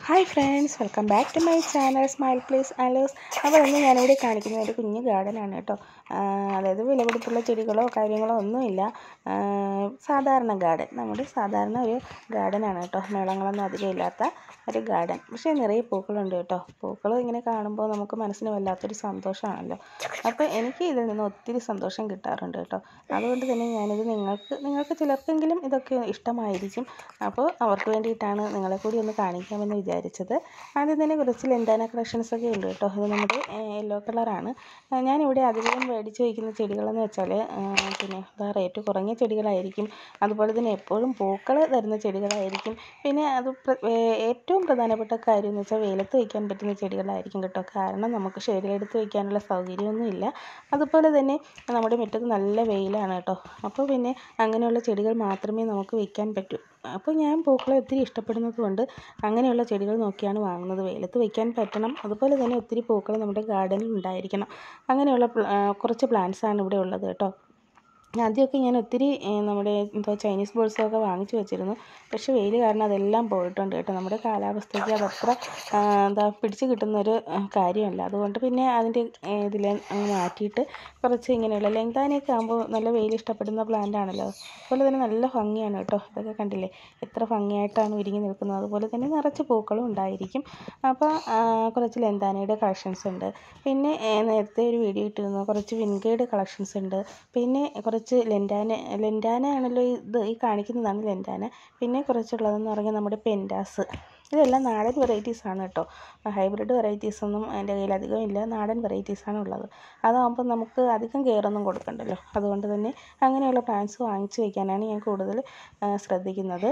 hi friends welcome back to my channel smile place അലേഴ്സ് അപ്പോൾ ഇന്ന് ഞാനിവിടെ കാണിക്കുന്നത് ഒരു കുഞ്ഞു ഗാർഡനാണ് കേട്ടോ ആ, അതായത് വിലപിടിപ്പുള്ള ചെടികളോ കാര്യങ്ങളോ ഒന്നുമില്ല ആ, സാധാരണ ഗാർഡൻ നമ്മുടെ സാധാരണ ഒരു ഗാർഡനാണ് കേട്ടോ മേളങ്ങളൊന്നും അധികം ഇല്ലാത്ത ഒരു ഗാർഡൻ പക്ഷേ നിറയെ പൂക്കളുണ്ട് കേട്ടോ പൂക്കൾ ഇങ്ങനെ കാണുമ്പോൾ നമുക്ക് മനസ്സിന് വല്ലാത്തൊരു സന്തോഷമാണല്ലോ അപ്പോൾ എനിക്ക് ഇതിൽ നിന്ന് ഒത്തിരി സന്തോഷം കിട്ടാറുണ്ട് കേട്ടോ അതുകൊണ്ട് തന്നെ ഞാനിത് നിങ്ങൾക്ക് നിങ്ങൾക്ക് ചിലർക്കെങ്കിലും ഇതൊക്കെ ഇഷ്ടമായിരിക്കും അപ്പോൾ അവർക്ക് വേണ്ടിയിട്ടാണ് നിങ്ങളെ കൂടി ഒന്ന് കാണിക്കാമെന്ന് വിചാരിച്ചത് ആദ്യം തന്നെ കുറച്ച് ലെന്താന കളക്ഷൻസ് ഒക്കെ ഉണ്ട് കേട്ടോ ഇത് നമ്മുടെ യെല്ലോ കളറാണ് ഞാനിവിടെ അധികം മേടിച്ച് വയ്ക്കുന്ന ചെടികളെന്ന് വെച്ചാൽ പിന്നെ ഇതാ റേറ്റ് കുറഞ്ഞ ചെടികളായിരിക്കും അതുപോലെ തന്നെ എപ്പോഴും പൂക്കൾ തരുന്ന ചെടികളായിരിക്കും പിന്നെ അത് പ്ര- ഏ- ഏറ്റവും പ്രധാനപ്പെട്ട കാര്യം എന്ന് വെച്ചാൽ വെയിലത്ത് വയ്ക്കാൻ പറ്റുന്ന ചെടികളായിരിക്കും കേട്ടോ കാരണം നമുക്ക് ഷെയ്ഡിലെടുത്ത് വയ്ക്കാനുള്ള സൗകര്യമൊന്നുമില്ല അതുപോലെ തന്നെ നമ്മുടെ മുറ്റത്ത് നല്ല വെയിലാണ് കേട്ടോ അപ്പോൾ പിന്നെ അങ്ങനെയുള്ള ചെടികൾ മാത്രമേ നമുക്ക് വയ്ക്കാൻ പറ്റൂ അപ്പോൾ ഞാൻ പൂക്കളെ ഒത്തിരി ഇഷ്ടപ്പെടുന്നത് കൊണ്ട് അങ്ങനെയുള്ള ചെടികൾ നോക്കിയാണ് വാങ്ങുന്നത് വെയിലത്ത് വയ്ക്കാൻ പറ്റണം അതുപോലെ തന്നെ ഒത്തിരി പൂക്കൾ നമ്മുടെ ഗാർഡനിൽ ഉണ്ടായിരിക്കണം അങ്ങനെയുള്ള പ്ല- ആ, കുറച്ച് plants ആണ് ഇവിടെ ഉള്ളത് കേട്ടോ ആദ്യമൊക്കെ ഞാൻ ഒത്തിരി ഏ, നമ്മുടെ എന്തോ ചൈനീസ് ബോൾസൊക്കെ വാങ്ങിച്ചു വെച്ചിരുന്നു പക്ഷേ വെയിൽ കാരണം അതെല്ലാം പോയിട്ടുണ്ട് കേട്ടോ നമ്മുടെ കാലാവസ്ഥയ്ക്ക് അതത്ര ആ, എന്താ പിടിച്ച് കിട്ടുന്നൊരു ആ, കാര്യമല്ല അതുകൊണ്ട് പിന്നെ അതിൻ്റെ ഇതിൽ അങ്ങ് മാറ്റിയിട്ട് കുറച്ച് ഇങ്ങനെയുള്ള ലെങ്താനൊക്കെ ആകുമ്പോൾ നല്ല വെയിൽ ഇഷ്ടപ്പെടുന്ന പ്ലാന്റ് ആണല്ലോ അതുപോലെ തന്നെ നല്ല ഭംഗിയാണ് കേട്ടോ ഇതൊക്കെ കണ്ടില്ലേ എത്ര ഭംഗിയായിട്ടാണ് ഒരുങ്ങി നിൽക്കുന്നത് അതുപോലെ തന്നെ നിറച്ച് പൂക്കളും ഉണ്ടായിരിക്കും അപ്പോൾ ആ, കുറച്ച് ലെന്താനയുടെ കളക്ഷൻസ് ഉണ്ട് പിന്നെ ഏ, നേരത്തെ ഒരു വീഡിയോ ഇട്ടിരുന്നു കുറച്ച് വിൻഗേഡ് കളക്ഷൻസ് ഉണ്ട് പിന്നെ കുറച്ച് ലെൻഡാന ലെൻഡാന ആണല്ലോ ഇത് ഈ കാണിക്കുന്നതാണ് ലെൻഡാന പിന്നെ കുറച്ചുള്ളതെന്ന് പറഞ്ഞാൽ നമ്മുടെ പെൻഡാസ് ഇതെല്ലാം നാടൻ വെറൈറ്റീസ് ആണ് കേട്ടോ ഹൈബ്രിഡ് വെറൈറ്റീസ് ഒന്നും എൻ്റെ കയ്യിൽ അധികം ഇല്ല നാടൻ വെറൈറ്റീസ് ആണ് ഉള്ളത് അതാകുമ്പോൾ നമുക്ക് അധികം കെയറൊന്നും കൊടുക്കണ്ടല്ലോ അതുകൊണ്ട് തന്നെ അങ്ങനെയുള്ള പ്ലാന്റ്സ് വാങ്ങിച്ച് വയ്ക്കാനാണ് ഞാൻ കൂടുതൽ ആ, ശ്രദ്ധിക്കുന്നത്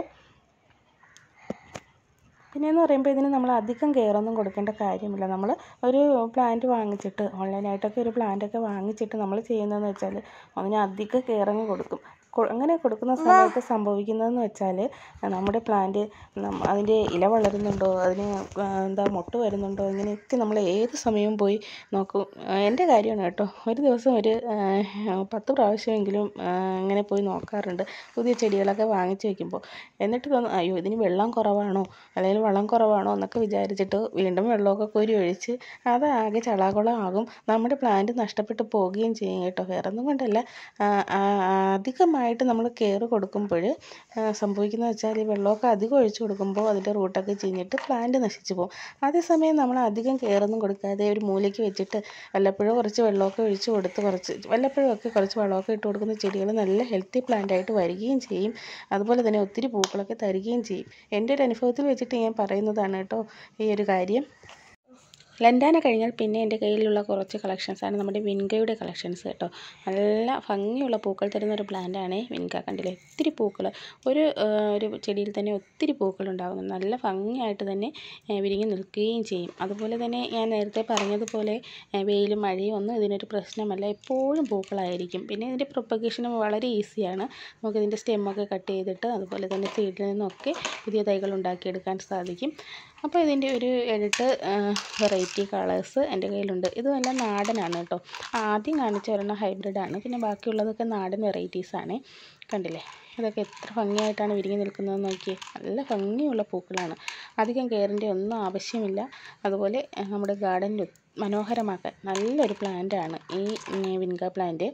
പിന്നെയെന്ന് പറയുമ്പോൾ ഇതിന് നമ്മൾ അധികം കെയറൊന്നും കൊടുക്കേണ്ട കാര്യമില്ല നമ്മൾ ഒരു പ്ലാന്റ് വാങ്ങിച്ചിട്ട് ഓൺലൈനായിട്ടൊക്കെ ഒരു പ്ലാന്റൊക്കെ വാങ്ങിച്ചിട്ട് നമ്മൾ ചെയ്യുന്നതെന്ന് വെച്ചാൽ അതിന് അധികം കെയറങ്ങ് കൊടുക്കും കൊ- അങ്ങനെ കൊടുക്കുന്ന സമയത്ത് സംഭവിക്കുന്നതെന്ന് വെച്ചാൽ നമ്മുടെ പ്ലാന്റ് അതിൻ്റെ ഇല വളരുന്നുണ്ടോ അതിന് ആ, എന്താ മൊട്ട് വരുന്നുണ്ടോ ഇങ്ങനെയൊക്കെ നമ്മൾ ഏത് സമയവും പോയി നോക്കും ആ, എൻ്റെ കാര്യമാണ് കേട്ടോ ഒരു ദിവസം ഒരു ആ, പത്ത് പ്രാവശ്യമെങ്കിലും ആ, ഇങ്ങനെ പോയി നോക്കാറുണ്ട് പുതിയ ചെടികളൊക്കെ വാങ്ങിച്ച് വയ്ക്കുമ്പോൾ എന്നിട്ട് തോന്നും അയ്യോ ഇതിന് വെള്ളം കുറവാണോ അല്ലെങ്കിൽ വളം കുറവാണോ എന്നൊക്കെ വിചാരിച്ചിട്ട് വീണ്ടും വെള്ളമൊക്കെ കോരി ഒഴിച്ച് അതാകെ ചളാകുളമാകും നമ്മുടെ പ്ലാന്റ് നഷ്ടപ്പെട്ടു പോവുകയും ചെയ്യും കേട്ടോ വേറെ ഒന്നും കൊണ്ടല്ല ആ, ആ, അധികമായിട്ട് നമ്മൾ കെയർ കൊടുക്കുമ്പോൾ സംഭവിക്കുന്നത് വെച്ചാൽ ഈ വെള്ളമൊക്കെ അധികം ഒഴിച്ചു കൊടുക്കുമ്പോൾ അതിൻ്റെ റൂട്ടൊക്കെ ചീഞ്ഞിട്ട് പ്ലാന്റ് നശിച്ചു പോകും അതേസമയം നമ്മൾ അധികം കെയറൊന്നും കൊടുക്കാതെ ഒരു മൂലയ്ക്ക് വെച്ചിട്ട് വല്ലപ്പോഴും കുറച്ച് വെള്ളമൊക്കെ ഒഴിച്ച് കൊടുത്ത് കുറച്ച് വല്ലപ്പോഴും ഒക്കെ കുറച്ച് വളമൊക്കെ ഇട്ട് കൊടുക്കുന്ന ചെടികൾ നല്ല ഹെൽത്തി പ്ലാന്റ് ആയിട്ട് വരികയും ചെയ്യും അതുപോലെ തന്നെ ഒത്തിരി പൂക്കളൊക്കെ തരികയും ചെയ്യും എൻ്റെ ഒരു അനുഭവത്തിൽ വെച്ചിട്ട് ഞാൻ പറയുന്നതാണ് കേട്ടോ ഈ ഒരു കാര്യം ലൻഡാന കഴിഞ്ഞാൽ പിന്നെ എൻ്റെ കയ്യിലുള്ള കുറച്ച് കളക്ഷൻസാണ് നമ്മുടെ വിൻഗയുടെ കളക്ഷൻസ് കേട്ടോ നല്ല ഭംഗിയുള്ള പൂക്കൾ തരുന്ന ഒരു പ്ലാന്റാണ് വിൻഗ കണ്ടില്ലേ ഒത്തിരി പൂക്കൾ ഒരു ആ, ഒരു ചെടിയിൽ തന്നെ ഒത്തിരി പൂക്കൾ ഉണ്ടാകുന്നു നല്ല ഭംഗിയായിട്ട് തന്നെ ആ, വിരിഞ്ഞ് നിൽക്കുകയും ചെയ്യും അതുപോലെ തന്നെ ഞാൻ നേരത്തെ പറഞ്ഞതുപോലെ ആ, വെയിലും മഴയും ഒന്നും ഇതിനൊരു പ്രശ്നമല്ല എപ്പോഴും പൂക്കളായിരിക്കും പിന്നെ ഇതിൻ്റെ പ്രൊപ്പഗേഷനും വളരെ ഈസിയാണ് നമുക്കിതിൻ്റെ സ്റ്റെമ്മൊക്കെ കട്ട് ചെയ്തിട്ട് അതുപോലെ തന്നെ സീഡിൽ നിന്നൊക്കെ പുതിയ തൈകൾ ഉണ്ടാക്കിയെടുക്കാൻ സാധിക്കും അപ്പോൾ ഇതിൻ്റെ ഒരു എട്ട് വെറൈറ്റി കളേഴ്സ് എൻ്റെ കയ്യിലുണ്ട് ഇതുമെല്ലാം നാടനാണ് കേട്ടോ ആദ്യം കാണിച്ച ഒരെണ്ണം ഹൈബ്രിഡാണ് പിന്നെ ബാക്കിയുള്ളതൊക്കെ നാടൻ വെറൈറ്റീസാണ് കണ്ടില്ലേ ഇതൊക്കെ എത്ര ഭംഗിയായിട്ടാണ് വിരിഞ്ഞ് നിൽക്കുന്നതെന്ന് നോക്കിയേ നല്ല ഭംഗിയുള്ള പൂക്കളാണ് അധികം കെയറിൻ്റെ ഒന്നും ആവശ്യമില്ല അതുപോലെ ഏഹ്, നമ്മുടെ ഗാർഡനിൽ മനോഹരമാക്കാൻ നല്ലൊരു പ്ലാന്റാണ് ഈ ഉം, വിൻഗ പ്ലാന്റ്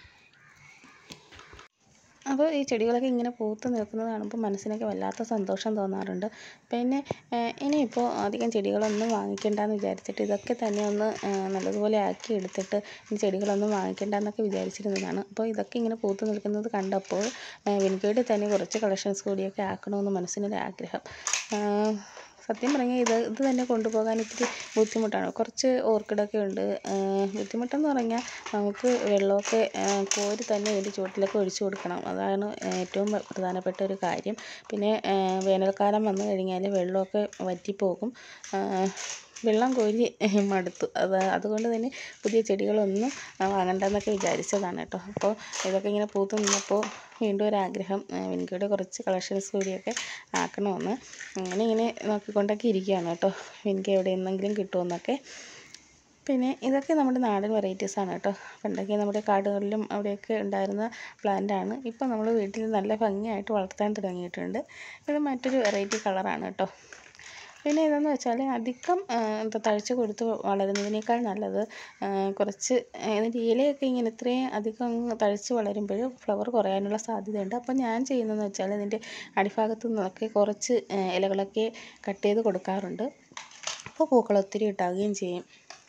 അപ്പോൾ ഈ ചെടികളൊക്കെ ഇങ്ങനെ പൂത്ത് നിൽക്കുന്നത് കാണുമ്പോൾ മനസ്സിനൊക്കെ വല്ലാത്ത സന്തോഷം തോന്നാറുണ്ട് പിന്നെ ഏഹ്, ഇനിയിപ്പോൾ അധികം ചെടികളൊന്നും വാങ്ങിക്കേണ്ടെന്ന് വിചാരിച്ചിട്ട് ഇതൊക്കെ തന്നെ ഒന്ന് ഏഹ്, നല്ലതുപോലെ ആക്കി എടുത്തിട്ട് ഇനി ചെടികളൊന്നും വാങ്ങിക്കേണ്ടെന്നൊക്കെ വിചാരിച്ചിരുന്നതാണ് അപ്പോൾ ഇതൊക്കെ ഇങ്ങനെ പൂത്ത് നിൽക്കുന്നത് കണ്ടപ്പോൾ വിൻകേഡ് തന്നെ കുറച്ച് കളക്ഷൻസ് കൂടിയൊക്കെ ആക്കണമെന്ന് മനസ്സിനൊരു ആഗ്രഹം ഏഹ്, സത്യം പറഞ്ഞാൽ ഇത് ഇത് തന്നെ കൊണ്ടുപോകാൻ ഇത്തിരി ബുദ്ധിമുട്ടാണ് കുറച്ച് ഓർക്കിഡൊക്കെ ഉണ്ട് ഏഹ് ബുദ്ധിമുട്ടെന്ന് പറഞ്ഞാൽ നമുക്ക് വെള്ളമൊക്കെ ഏഹ് കോരി തന്നെ ഇതിൻ്റെ ചുവട്ടിലൊക്കെ ഒഴിച്ചു കൊടുക്കണം അതാണ് ഏറ്റവും പ്രധാനപ്പെട്ട ഒരു കാര്യം പിന്നെ ഏഹ് വേനൽക്കാലം വന്നു കഴിഞ്ഞാൽ വെള്ളമൊക്കെ വറ്റിപ്പോകും ഏഹ് വെള്ളം കോരി മടുത്തു അത് അതുകൊണ്ട് തന്നെ പുതിയ ചെടികളൊന്നും വാങ്ങണ്ടെന്നൊക്കെ വിചാരിച്ചതാണ് കേട്ടോ അപ്പോൾ ഇതൊക്കെ ഇങ്ങനെ പൂത്ത് നിന്നപ്പോൾ വീണ്ടും ഒരാഗ്രഹം വിൻകയുടെ കുറച്ച് കളക്ഷൻസ് കൂടിയൊക്കെ ആക്കണമെന്ന് അങ്ങനെ ഇങ്ങനെ നോക്കിക്കൊണ്ടൊക്കെ ഇരിക്കുകയാണ് കേട്ടോ വിൻക എവിടെ നിന്നെങ്കിലും കിട്ടുമെന്നൊക്കെ പിന്നെ ഇതൊക്കെ നമ്മുടെ നാടൻ വെറൈറ്റീസ് ആണ് കേട്ടോ പണ്ടൊക്കെ നമ്മുടെ കാടുകളിലും അവിടെയൊക്കെ ഉണ്ടായിരുന്ന പ്ലാന്റ് ആണ് ഇപ്പം നമ്മൾ വീട്ടിൽ നല്ല ഭംഗിയായിട്ട് വളർത്താൻ തുടങ്ങിയിട്ടുണ്ട് ഇത് മറ്റൊരു വെറൈറ്റി കളറാണ് കേട്ടോ പിന്നെ ഇതെന്ന് വെച്ചാൽ അധികം എന്താ തഴച്ച് കൊടുത്ത് വളരുന്നതിനേക്കാൾ നല്ലത് കുറച്ച് ഇതിൻ്റെ ഇലയൊക്കെ ഇങ്ങനെ ഇത്രയും അധികം അങ്ങ് തഴച്ച് വളരുമ്പോൾ ഫ്ലവർ കുറയാനുള്ള സാധ്യതയുണ്ട് അപ്പോൾ ഞാൻ ചെയ്യുന്നതെന്ന് വെച്ചാൽ ഇതിൻ്റെ അടിഭാഗത്തു നിന്നൊക്കെ കുറച്ച് ഇലകളൊക്കെ കട്ട് ചെയ്ത് കൊടുക്കാറുണ്ട് അപ്പോൾ പൂക്കൾ ഒത്തിരി ഉണ്ടാവുകയും ചെയ്യും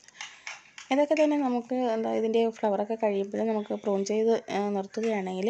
ഇതൊക്കെ തന്നെ നമുക്ക് എന്താ ഇതിൻ്റെ ഫ്ലവറൊക്കെ കഴിയുമ്പോൾ നമുക്ക് പ്രൂൺ ചെയ്ത് നിർത്തുകയാണെങ്കിൽ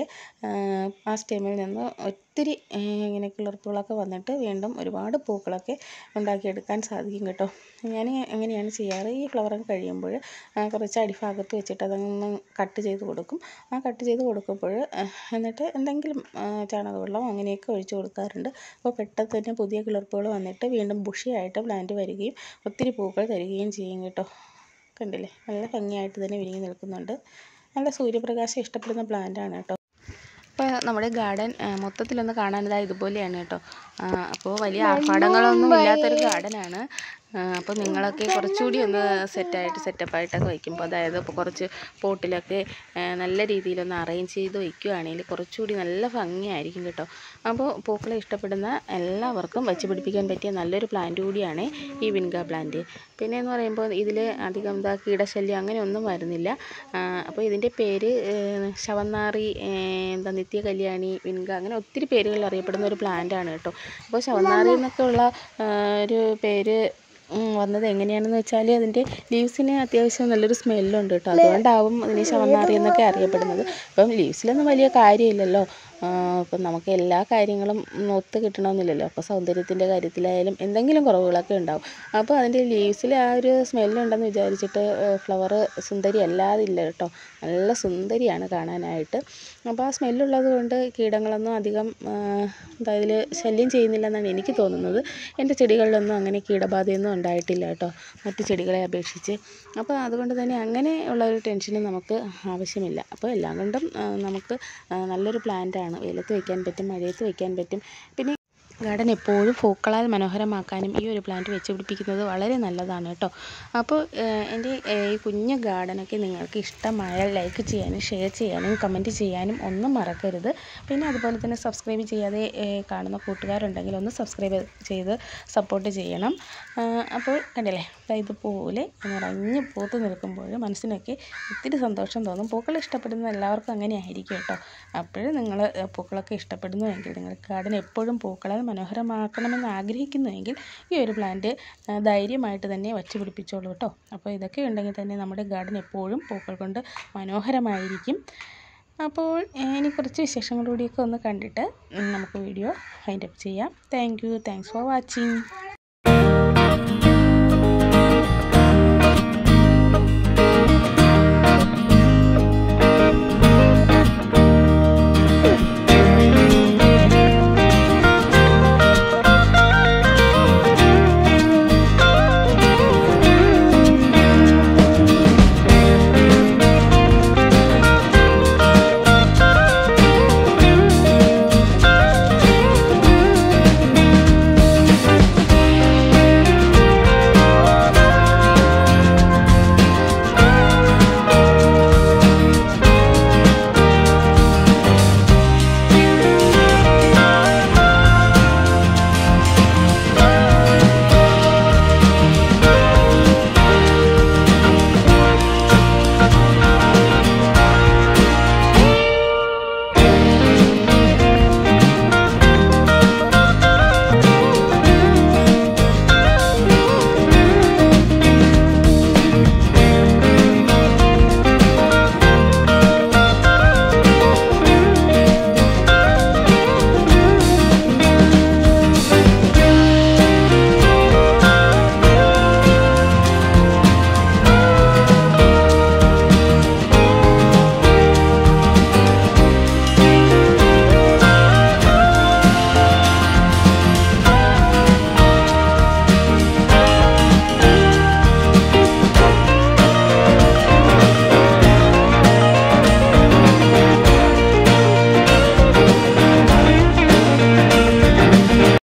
ആ സ്റ്റെമ്മിൽ നിന്ന് ഒത്തിരി ഇങ്ങനെ കിളിർപ്പുകളൊക്കെ വന്നിട്ട് വീണ്ടും ഒരുപാട് പൂക്കളൊക്കെ ഉണ്ടാക്കിയെടുക്കാൻ സാധിക്കും കേട്ടോ ഞാൻ എങ്ങനെയാണ് ചെയ്യാറ് ഈ ഫ്ലവറൊക്കെ കഴിയുമ്പോൾ കുറച്ച് അടിഭാഗത്ത് വെച്ചിട്ട് അതൊന്ന് കട്ട് ചെയ്ത് കൊടുക്കും ആ കട്ട് ചെയ്ത് കൊടുക്കുമ്പോൾ എന്നിട്ട് എന്തെങ്കിലും ചാണകവെള്ളം അങ്ങനെയൊക്കെ ഒഴിച്ച് കൊടുക്കാറുണ്ട് അപ്പോൾ പെട്ടെന്ന് തന്നെ പുതിയ കിളിർപ്പുകൾ വന്നിട്ട് വീണ്ടും ബുഷിയായിട്ട് പ്ലാന്റ് വരികയും ഒത്തിരി പൂക്കൾ തരികയും ചെയ്യും കേട്ടോ കണ്ടില്ലേ നല്ല ഭംഗിയായിട്ട് തന്നെ വിരിഞ്ഞ് നിൽക്കുന്നുണ്ട് നല്ല സൂര്യപ്രകാശം ഇഷ്ടപ്പെടുന്ന പ്ലാന്റാണ് കേട്ടോ അപ്പോൾ നമ്മുടെ ഗാർഡൻ മൊത്തത്തിലൊന്ന് കാണാൻ ഇതാ ഇതുപോലെയാണ് കേട്ടോ അപ്പോൾ വലിയ ആർഭാടങ്ങളൊന്നും ഇല്ലാത്തൊരു ഗാർഡനാണ് അപ്പോൾ നിങ്ങളൊക്കെ കുറച്ചുകൂടി ഒന്ന് സെറ്റായിട്ട് സെറ്റപ്പായിട്ടൊക്കെ വയ്ക്കുമ്പോൾ അതായത് ഇപ്പോൾ കുറച്ച് പോട്ടിലൊക്കെ നല്ല രീതിയിലൊന്ന് അറേഞ്ച് ചെയ്ത് വയ്ക്കുകയാണെങ്കിൽ കുറച്ചുകൂടി നല്ല ഭംഗിയായിരിക്കും കേട്ടോ അപ്പോൾ പൂക്കളെ ഇഷ്ടപ്പെടുന്ന എല്ലാവർക്കും വെച്ച് പിടിപ്പിക്കാൻ പറ്റിയ നല്ലൊരു പ്ലാന്റ് കൂടിയാണ് ഈ വിൻഗ പ്ലാന്റ് പിന്നെ എന്ന് പറയുമ്പോൾ ഇതിൽ അധികം എന്താ കീടശല്യം അങ്ങനെയൊന്നും വരുന്നില്ല അപ്പോൾ ഇതിൻ്റെ പേര് ശവന്നാറി എന്താ നിത്യ കല്യാണി വിൻഗ അങ്ങനെ ഒത്തിരി പേരുകളിൽ അറിയപ്പെടുന്ന ഒരു പ്ലാന്റാണ് കേട്ടോ അപ്പോൾ ശവന്നാറി എന്നൊക്കെ ഉള്ള ഒരു പേര് വന്നത് എങ്ങനെയാണെന്ന് വെച്ചാൽ അതിൻ്റെ ലീവ്സിന് അത്യാവശ്യം നല്ലൊരു സ്മെല്ലുണ്ട് കേട്ടോ അതുകൊണ്ടാവും അതിനെ ശവന്നാറി എന്നൊക്കെ അറിയപ്പെടുന്നത് അപ്പം ലീവ്സിലൊന്നും വലിയ കാര്യമില്ലല്ലോ അപ്പം നമുക്ക് എല്ലാ കാര്യങ്ങളും ഒത്ത് കിട്ടണമെന്നില്ലല്ലോ അപ്പോൾ സൗന്ദര്യത്തിൻ്റെ കാര്യത്തിലായാലും എന്തെങ്കിലും കുറവുകളൊക്കെ ഉണ്ടാവും അപ്പോൾ അതിൻ്റെ ലീവ്സിൽ ആ ഒരു സ്മെല്ലുണ്ടെന്ന് വിചാരിച്ചിട്ട് ഫ്ലവർ സുന്ദരി അല്ലാതില്ല കേട്ടോ നല്ല സുന്ദരിയാണ് കാണാനായിട്ട് അപ്പോൾ ആ സ്മെല്ലുള്ളത് കൊണ്ട് കീടങ്ങളൊന്നും അധികം എന്താ ഇതിൽ ശല്യം ചെയ്യുന്നില്ലെന്നാണ് എനിക്ക് തോന്നുന്നത് എൻ്റെ ചെടികളിലൊന്നും അങ്ങനെ കീടബാധയൊന്നും ഉണ്ടായിട്ടില്ല കേട്ടോ മറ്റു ചെടികളെ അപേക്ഷിച്ച് അപ്പോൾ അതുകൊണ്ട് തന്നെ അങ്ങനെ ഉള്ള ഒരു ടെൻഷനും നമുക്ക് ആവശ്യമില്ല അപ്പോൾ എല്ലാം കൊണ്ടും നമുക്ക് നല്ലൊരു പ്ലാന്റാണ് വെയിലത്ത് വയ്ക്കാൻ പറ്റും മഴയത്ത് വയ്ക്കാൻ പറ്റും പിന്നെ ഗാർഡൻ എപ്പോഴും പൂക്കളാൽ മനോഹരമാക്കാനും ഈ ഒരു പ്ലാന്റ് വെച്ച് പിടിപ്പിക്കുന്നത് വളരെ നല്ലതാണ് കേട്ടോ അപ്പോൾ എൻ്റെ ഈ കുഞ്ഞു ഗാർഡനൊക്കെ നിങ്ങൾക്ക് ഇഷ്ടമായാൽ ലൈക്ക് ചെയ്യാനും ഷെയർ ചെയ്യാനും കമൻറ്റ് ചെയ്യാനും ഒന്നും മറക്കരുത് പിന്നെ അതുപോലെ തന്നെ സബ്സ്ക്രൈബ് ചെയ്യാതെ കാണുന്ന കൂട്ടുകാരുണ്ടെങ്കിൽ ഒന്ന് സബ്സ്ക്രൈബ് ചെയ്ത് സപ്പോർട്ട് ചെയ്യണം അപ്പോൾ കണ്ടില്ലേ ഇതുപോലെ നിറഞ്ഞ് പൂത്ത് നിൽക്കുമ്പോൾ മനസ്സിനൊക്കെ ഒത്തിരി സന്തോഷം തോന്നും പൂക്കൾ ഇഷ്ടപ്പെടുന്ന എല്ലാവർക്കും അങ്ങനെ ആയിരിക്കും കേട്ടോ അപ്പോൾ നിങ്ങൾ പൂക്കളൊക്കെ ഇഷ്ടപ്പെടുന്നുവെങ്കിൽ നിങ്ങൾക്ക് ഗാർഡൻ എപ്പോഴും പൂക്കളാൽ മനോഹരമാക്കണമെന്ന് ആഗ്രഹിക്കുന്നുവെങ്കിൽ ഈ ഒരു പ്ലാന്റ് ധൈര്യമായിട്ട് തന്നെ വച്ച് പിടിപ്പിച്ചോളൂ കേട്ടോ അപ്പോൾ ഇതൊക്കെ ഉണ്ടെങ്കിൽ തന്നെ നമ്മുടെ ഗാർഡൻ എപ്പോഴും പൂക്കൾ കൊണ്ട് മനോഹരമായിരിക്കും അപ്പോൾ ഇനി കുറച്ച് വിശേഷങ്ങളൂടെയൊക്കെ ഒന്ന് കണ്ടിട്ട് നമുക്ക് വീഡിയോ വൈൻഡപ്പ് ചെയ്യാം thank you thanks for watching